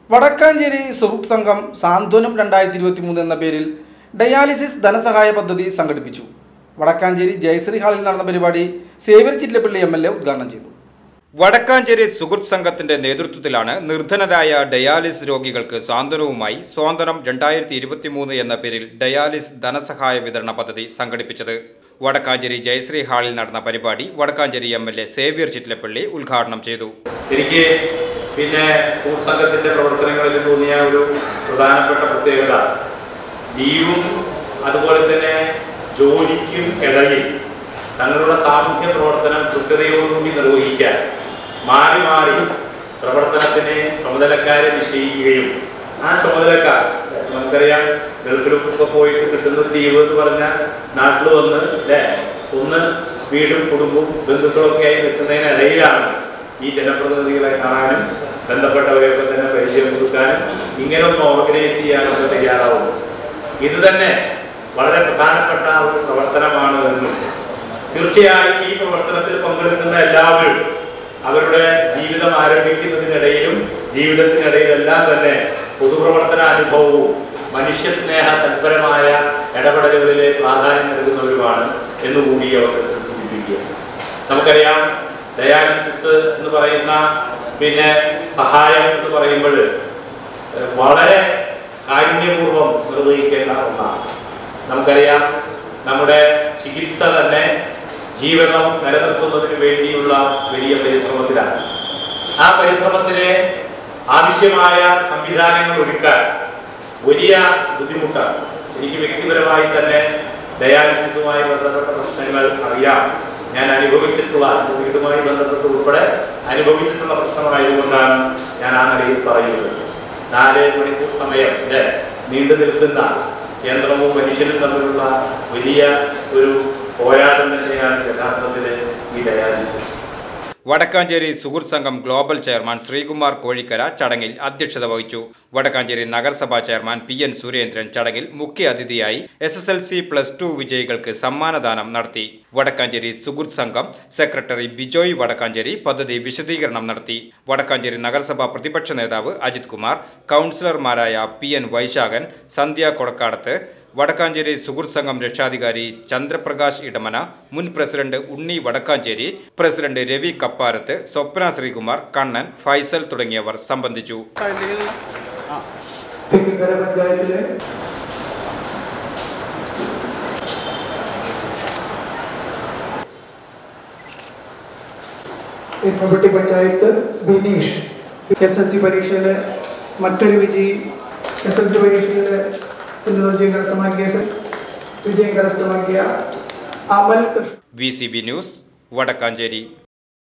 വടക്കാഞ്ചേരി സുഹൃത്ത് സംഘം സാന്ത്വനം രണ്ടായിരത്തി ഇരുപത്തി മൂന്ന് എന്ന പേരിൽ ഡയാലിസിസ് ധനസഹായ പദ്ധതി സംഘടിപ്പിച്ചു വടക്കാഞ്ചേരി ജയശ്രീ ഹാളിൽ നടന്ന പരിപാടി Xavier Chittalappilly M L A ഉദ്ഘാടനം ചെയ്തു വടക്കാഞ്ചേരി സുഹൃത്ത് സംഘത്തിന്റെ നേതൃത്വത്തിലാണ് നിർധനരായ ഡയാലിസ് രോഗികൾക്ക് സാന്ത്വനവുമായി സ്വാതന്ത്ര്യം രണ്ടായിരത്തി ഇരുപത്തിമൂന്ന് എന്ന പേരിൽ ഡയാലിസ് ധനസഹായ വിതരണ പദ്ധതി സംഘടിപ്പിച്ചത് വടക്കാഞ്ചേരി ജയശ്രീ ഹാളിൽ നടന്ന പരിപാടി Vadakkancherry M L A Xavier Chittalappilly ഉദ്ഘാടനം ചെയ്തു എനിക്ക് പിന്നെ സുഹൃത്ത് സംഘത്തിന്റെ പ്രവർത്തനങ്ങളിൽ തോന്നിയ ഒരു പ്രധാനപ്പെട്ട പ്രത്യേകത ലീവും അതുപോലെ തന്നെ ജോലിക്കും ഇടയിൽ തങ്ങളുടെ സാമൂഹ്യ പ്രവർത്തനം കൃത്യതയോടുകൂടി നിർവഹിക്കാൻ മാറി മാറി പ്രവർത്തനത്തിന് ചുമതലക്കാരെ നിശ്ചയിക്കുകയും ആ ചുമതലക്കാർ നമുക്കറിയാം ഗൾഫിലൊക്കെ പോയിട്ട് കിട്ടുന്ന ഒരു ലീവ് എന്ന് പറഞ്ഞാൽ നാട്ടിൽ വന്ന് അല്ലേ ഒന്ന് വീടും കുടുംബവും ബന്ധുക്കളൊക്കെ ആയി നിൽക്കുന്നതിനിടയിലാണ് ഈ ജനപ്രതിനിധികളെ കാണാനും ബന്ധപ്പെട്ടവരെയൊക്കെ തന്നെ പരിചയം കൊടുക്കാനും ഇങ്ങനെ ഒന്ന് ഓർഗനൈസ് ചെയ്യാനൊക്കെ തയ്യാറാവുന്നു ഇത് തന്നെ വളരെ പ്രധാനപ്പെട്ട ഒരു പ്രവർത്തനമാണ് എന്നും തീർച്ചയായും ഈ പ്രവർത്തനത്തിൽ പങ്കെടുക്കുന്ന എല്ലാവരും അവരുടെ ജീവിതം ആരംഭിക്കുന്നതിനിടയിലും ജീവിതത്തിനിടയിലെല്ലാം തന്നെ പൊതുപ്രവർത്തന അനുഭവവും മനുഷ്യസ്നേഹ തൽപരമായ ഇടപെടലുകളിലെ പ്രാധാന്യം നൽകുന്നവരുമാണ് എന്നുകൂടി അവർ സൂചിപ്പിക്കുക നമുക്കറിയാം ഡയാലിസിസ് എന്ന് പറയുന്ന പിന്നെ സഹായം എന്ന് പറയുമ്പോൾ ഏഹ്, വളരെ കാരുണ്യപൂർവ്വം നിർവഹിക്കേണ്ട ഒന്നാണ് നമുക്കറിയാം നമ്മുടെ ചികിത്സ തന്നെ ജീവനം നിലനിർത്തുന്നതിന് വേണ്ടിയുള്ള വലിയ പരിശ്രമത്തിലാണ് ആ പരിശ്രമത്തിന് ആവശ്യമായ സംവിധാനങ്ങൾ ഒരുക്കാൻ വലിയ ബുദ്ധിമുട്ടാണ് എനിക്ക് വ്യക്തിപരമായി തന്നെ ഡയാലിസിസുമായി ബന്ധപ്പെട്ട പ്രശ്നങ്ങൾ അറിയാം ഞാൻ അനുഭവിച്ചിട്ടുള്ള കോവിഡുമായി ബന്ധപ്പെട്ട് ഉൾപ്പെടെ അനുഭവിച്ചിട്ടുള്ള പ്രശ്നമായതുകൊണ്ടാണ് ഞാൻ ആ നിലയിൽ പറയുന്നത് നാല് മണിക്കൂർ സമയം അല്ലേ നീണ്ടു നിൽക്കുന്ന യന്ത്രവും മനുഷ്യനും തമ്മിലുള്ള വലിയ ഒരു പോരാട്ടം തന്നെയാണ് യഥാർത്ഥത്തിൽ ഈ ഡയാലിസിസ് വടക്കാഞ്ചേരി സുഹൃത്ത് സംഘം ഗ്ലോബൽ ചെയർമാൻ ശ്രീകുമാർ കോഴിക്കര ചടങ്ങിൽ അധ്യക്ഷത വഹിച്ചു വടക്കാഞ്ചേരി നഗരസഭാ ചെയർമാൻ പി എൻ സുരേന്ദ്രൻ ചടങ്ങിൽ മുഖ്യ അതിഥിയായി S S L C plus two വിജയികൾക്ക് സമ്മാനദാനം നടത്തി വടക്കാഞ്ചേരി സുഹൃത്ത് സംഘം സെക്രട്ടറി ബിജോയ് വടക്കാഞ്ചേരി പദ്ധതി വിശദീകരണം നടത്തി വടക്കാഞ്ചേരി നഗരസഭാ പ്രതിപക്ഷ നേതാവ് അജിത് കുമാർ കൗൺസിലർമാരായ പി എൻ വൈശാഖൻ സന്ധ്യ കൊടക്കാടത്ത് വടക്കാഞ്ചേരി സുഹൃത്ത് സംഘം രക്ഷാധികാരി ചന്ദ്രപ്രകാശ് ഇടമന മുൻ പ്രസിഡന്റ് ഉണ്ണി വടക്കാഞ്ചേരി പ്രസിഡന്റ് രവി കപ്പാരത്ത് സ്വപ്ന ശ്രീകുമാർ കണ്ണൻ ഫൈസൽ തുടങ്ങിയവർ സംബന്ധിച്ചു തെക്കിക്കര പഞ്ചായത്തിലെ Erumapetty panchayat Bineesh S L C പരീക്ഷയിലെ മറ്റൊരു വിജയി എസ് എൽ സി പരീക്ഷയിലെ ഉന്നത വിജയം കരസ്ഥമാക്കിയ വിജയം കരസ്ഥമാക്കിയ Amal Krishna V C B news Vadakkanchery